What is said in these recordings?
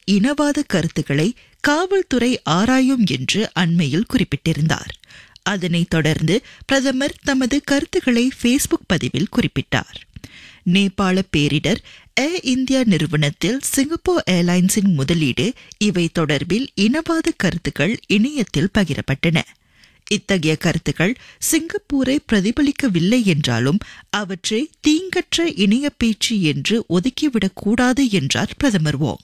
இனவாத கருத்துக்களை காவல்துறை ஆராயும் என்று அண்மையில் குறிப்பிட்டிருந்தார் அதனைத் தொடர்ந்து பிரதமர் தமது கருத்துக்களை ஃபேஸ்புக் பதிவில் குறிப்பிட்டார் நேபாள பேரிடர் ஏர் இந்தியா நிறுவனத்தில் சிங்கப்பூர் ஏர்லைன்ஸின் முதலீடு இவை தொடர்பில் இனவாத கருத்துக்கள் இணையத்தில் பகிரப்பட்டன இத்தகைய கருத்துக்கள் சிங்கப்பூரை பிரதிபலிக்கவில்லை என்றாலும் அவற்றை தீங்கற்ற இணைய பேச்சு என்று ஒதுக்கிவிடக் கூடாது என்றார் பிரதமர் வோங்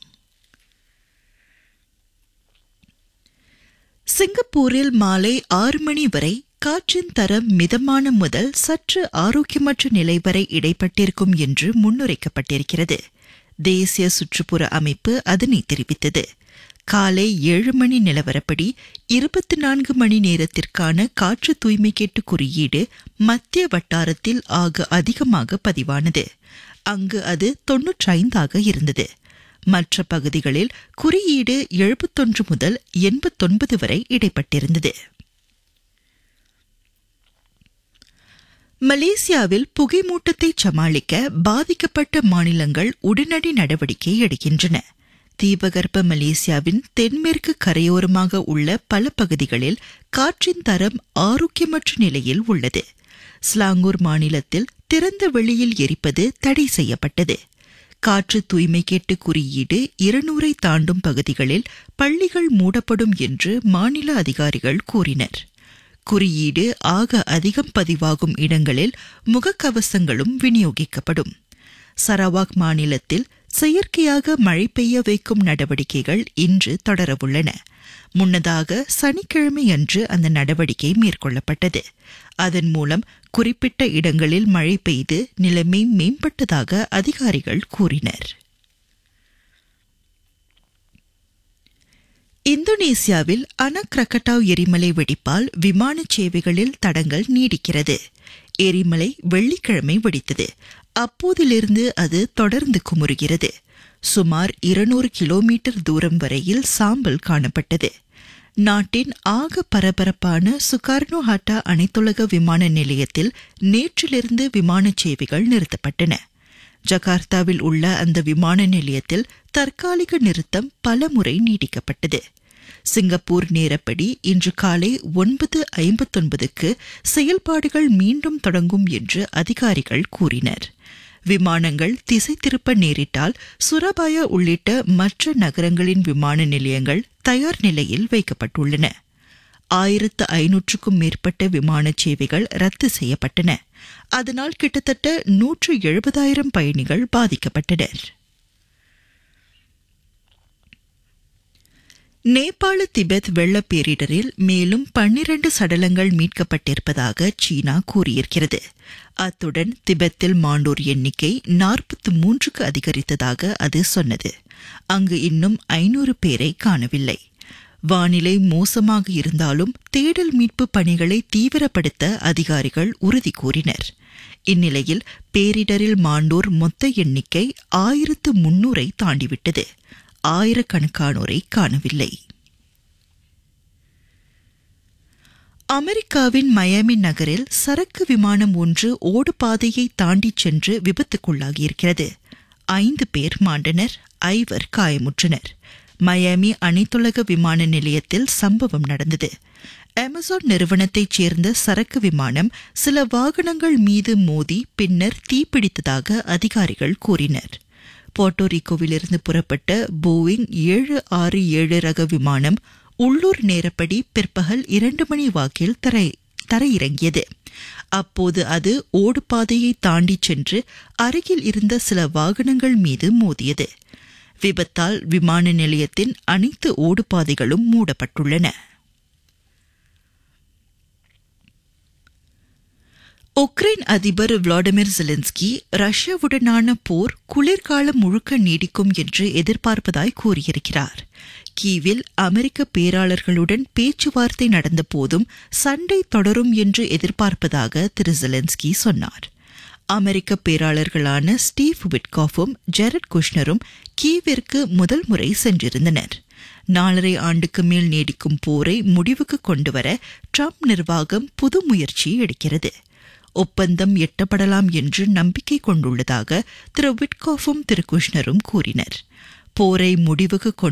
சிங்கப்பூரில் மாலை ஆறு மணி வரை காற்றின் தரம் மிதமான முதல் சற்று ஆரோக்கியமற்ற நிலை வரை இடைப்பட்டிருக்கும் என்று முன்னுரைக்கப்பட்டிருக்கிறது தேசிய சுற்றுப்புற அமைப்பு அதனை தெரிவித்தது காலை ஏழு மணி நிலவரப்படி இருபத்தி நான்கு மணி நேரத்திற்கான காற்று தூய்மை கேட்டு குறியீடு மத்திய வட்டாரத்தில் ஆக அதிகமாக பதிவானது அங்கு அது தொன்னூற்றைந்தாக இருந்தது மற்ற பகுதிகளில் குறியீடு எழுபத்தொன்று முதல் எண்பத்தொன்பது வரை இடைப்பட்டிருந்தது மலேசியாவில் புகைமூட்டத்தை சமாளிக்க பாதிக்கப்பட்ட மாநிலங்கள் உடனடி நடவடிக்கை எடுக்கின்றன தீபகற்ப மலேசியாவின் தென்மேற்கு கரையோரமாக உள்ள பல பகுதிகளில் காற்றின் தரம் ஆரோக்கியமற்ற நிலையில் உள்ளது ஸ்லாங்கூர் மாநிலத்தில் திறந்த வெளியில் எரிப்பது தடை செய்யப்பட்டது காற்று தூய்மை கேட்டு குறியீடு இருநூறை தாண்டும் பகுதிகளில் பள்ளிகள் மூடப்படும் என்று மாநில அதிகாரிகள் கூறினர் குறியீடு ஆக அதிகம் பதிவாகும் இடங்களில் முகக்கவசங்களும் விநியோகிக்கப்படும் சரவாக் மாநிலத்தில் செயற்கையாக மழை பெய்ய வைக்கும் நடவடிக்கைகள் இன்று தொடரவுள்ளன முன்னதாக சனிக்கிழமை அன்று அந்த நடவடிக்கை மேற்கொள்ளப்பட்டது அதன் மூலம் குறிப்பிட்ட இடங்களில் மழை பெய்து நிலைமை மேம்பட்டதாக அதிகாரிகள் கூறினர் இந்தோனேசியாவில் அனக்ரகட்டாவ் எரிமலை வெடிப்பால் விமான சேவைகளில் தடங்கள் நீடிக்கிறது எரிமலை வெள்ளிக்கிழமை வெடித்தது அப்போதிலிருந்து அது தொடர்ந்து குமுறுகிறது சுமார் இருநூறு கிலோமீட்டர் தூரம் வரையில் சாம்பல் காணப்பட்டது நாட்டின் ஆக பரபரப்பான சுகார்னோ ஹாட்டா அனைத்துலக விமான நிலையத்தில் நேற்றிலிருந்து விமான சேவைகள் நிறுத்தப்பட்டன ஜகார்த்தாவில் உள்ள அந்த விமான நிலையத்தில் தற்காலிக நிறுத்தம் பல முறை நீடிக்கப்பட்டது சிங்கப்பூர் நேரப்படி இன்று காலை ஒன்பது ஐம்பத்தொன்பதுக்கு செயல்பாடுகள் மீண்டும் தொடங்கும் என்று அதிகாரிகள் கூறினர் விமானங்கள் திசை திருப்ப நேரிட்டால் சுரபாயா உள்ளிட்ட மற்ற நகரங்களின் விமான நிலையங்கள் தயார் நிலையில் வைக்கப்பட்டுள்ளன ஆயிரத்து ஐநூற்றுக்கும் மேற்பட்ட விமான சேவைகள் ரத்து செய்யப்பட்டன அதனால் கிட்டத்தட்ட நூற்று எழுபதாயிரம் பயணிகள் பாதிக்கப்பட்டனர் நேபாள திபெத் வெள்ளப் பேரிடரில் மேலும் பன்னிரண்டு சடலங்கள் மீட்கப்பட்டிருப்பதாக சீனா கூறியிருக்கிறது அத்துடன் திபெத்தில் மாண்டோர் எண்ணிக்கை நாற்பத்தி மூன்றுக்கு அதிகரித்ததாக அது சொன்னது அங்கு இன்னும் ஐநூறு பேரை காணவில்லை வானிலை மோசமாக இருந்தாலும் தேடல் மீட்பு பணிகளை தீவிரப்படுத்த அதிகாரிகள் உறுதி கூறினர் இந்நிலையில் பேரிடரில் மாண்டோர் மொத்த எண்ணிக்கை ஆயிரத்து முன்னூரை தாண்டிவிட்டது ஆயிரக்கணக்கானோரை காணவில்லை அமெரிக்காவின் மயாமி நகரில் சரக்கு விமானம் ஒன்று ஓடுபாதையை தாண்டிச் சென்று விபத்துக்குள்ளாகியிருக்கிறது ஐந்து பேர் மாண்டனர் ஐவர் காயமுற்றனர் மயாமி அனைத்துலக விமான நிலையத்தில் சம்பவம் நடந்தது அமேசான் நிறுவனத்தைச் சேர்ந்த சரக்கு விமானம் சில வாகனங்கள் மீது மோதி பின்னர் தீப்பிடித்ததாக அதிகாரிகள் கூறினர் போர்ட்டோரிக்கோவிலிருந்து புறப்பட்ட போயிங் ஏழு ஆறு ஏழு ரக விமானம் உள்ளூர் நேரப்படி பிற்பகல் இரண்டு மணி வாக்கில் தரை தரையிறங்கியது அப்போது அது ஓடுபாதையை தாண்டிச் சென்று அருகில் இருந்த சில வாகனங்கள் மீது மோதியது விபத்தால் விமான நிலையத்தின் அனைத்து ஓடுபாதைகளும் மூடப்பட்டுள்ளன உக்ரைன் அதிபர் விளாடிமிர் ஜெலன்ஸ்கி ரஷ்யாவுடனான போர் குளிர்காலம் முழுக்க நீடிக்கும் என்று எதிர்பார்ப்பதாய் கூறியிருக்கிறார் கீவில் அமெரிக்க பேராளர்களுடன் பேச்சுவார்த்தை நடந்த போதும் சண்டை தொடரும் என்று எதிர்பார்ப்பதாக திரு ஜெலன்ஸ்கி சொன்னார் அமெரிக்க பேராளர்களான ஸ்டீவ் விட்காஃபும் ஜெரட் குஷ்னரும் கீவிற்கு முதல் முறை சென்றிருந்தனர் நாலரை ஆண்டுக்கு மேல் நீடிக்கும் போரை முடிவுக்கு கொண்டுவர ட்ரம்ப் நிர்வாகம் புது முயற்சி எடுக்கிறது ஒப்பந்தம் எட்டப்படலாம் என்று நம்பிக்கை கொண்டுள்ளதாக திரு விட்காஃபும் திரு குஷ்னரும் கூறினர் போரை முடிவுக்கு